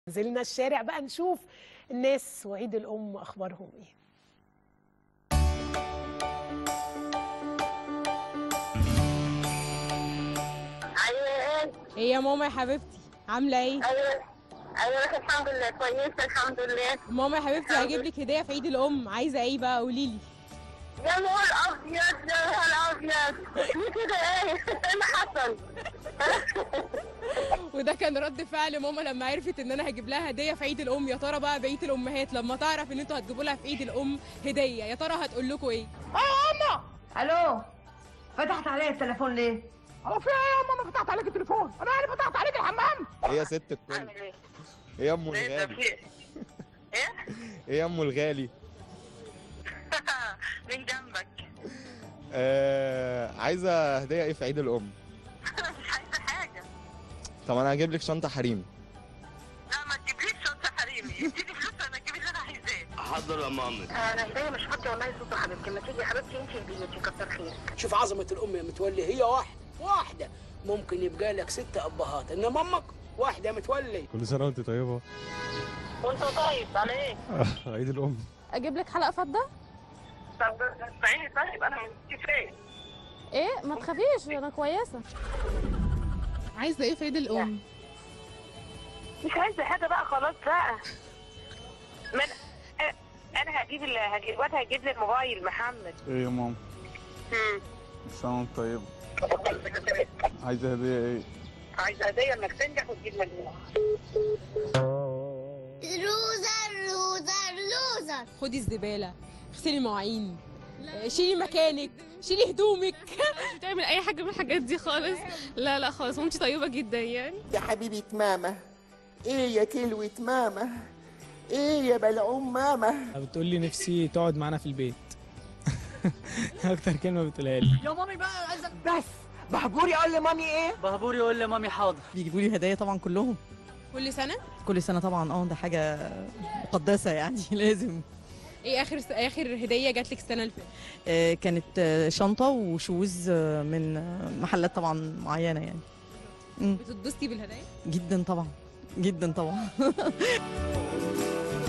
نزلنا الشارع بقى نشوف الناس وعيد الأم أخبارهم إيه ايوه ايه يا ماما يا حبيبتي عامله ايه ايوه ايوه الحمد لله كويسه الحمد لله ماما يا حبيبتي هجيب لك هديه في عيد الام عايزه ايه بقى قولي لي يا نهار ابيض يا نهار ابيض ليه كده ايه؟ ايه اللي حصل؟ وده كان رد فعل ماما لما عرفت ان انا هجيب لها هديه في عيد الام يا ترى بقى بقيه الامهات لما تعرف ان انتوا هتجيبوا لها في عيد الام هديه يا ترى هتقول لكم ايه الو فتحت عليا التليفون ليه؟ هو في ايه يا ماما فتحت عليك التليفون؟ انا يعني فتحت عليك الحمام؟ هي ست الكل اعمل ايه؟ ايه يا ام ايه ده الغالي في ايه؟ ايه يا ام الغالي من جنبك آه عايزه هديه ايه في عيد الام مش عايزه حاجه طب انا هجيب لك شنطه حريمي لا ما تجيبليش شنطه حريمي اديني فلوس انا اجيب اللي انا عايزاه حاضر يا مامي انا ايديا مش فاضيه والله صوت حبيبتي ما تيجي يا حبيبتي انت البيت كتر خيرك شوف عظمة الأم يا متولي هي واحدة واحدة ممكن يبقى لك ست أبهات إنما أمك واحدة يا متولي كل سنة وانت طيبة وانت طيب على ايه؟ عيد الأم اجيب لك حلقه فضه طب اسمعيني طيب انا انت فين؟ ايه ما تخافيش انا كويسه عايزه ايه في عيد الام مش عايزه حاجه بقى خلاص بقى من انا هجيب ال... هجيب الواد هيجيب لي الموبايل محمد ايه يا ماما امم سنة وانت طيبة عايزة هدية ايه؟ عايزه هديه انك تنجح وتجيب مجموع لوزر لوزر لوزر خدي الزباله اغسلي مواعين آه، شيلي مكانك شيلي هدومك مش بتعمل اي حاجه من الحاجات دي خالص لا لا خالص مامتي طيبه جدا يعني يا حبيبة ماما ايه يا كلوة ماما ايه يا بلعوم ماما بتقول لي نفسي تقعد معانا في البيت اكتر كلمه بتقولها لي يا مامي بقى عايزة بس بهبوري اقول لمامي ايه بهبور يقول لي مامي حاضر بيجيبوا لي هدايا طبعا كلهم كل سنه كل سنه طبعا اه ده حاجه مقدسه يعني لازم ايه اخر اخر هديه جات لك السنه اللي فاتت آه، كانت آه، شنطه وشوز آه، من آه، محلات طبعا معينه يعني مم، بتتبسطي بالهدايا جدا طبعا جدا طبعا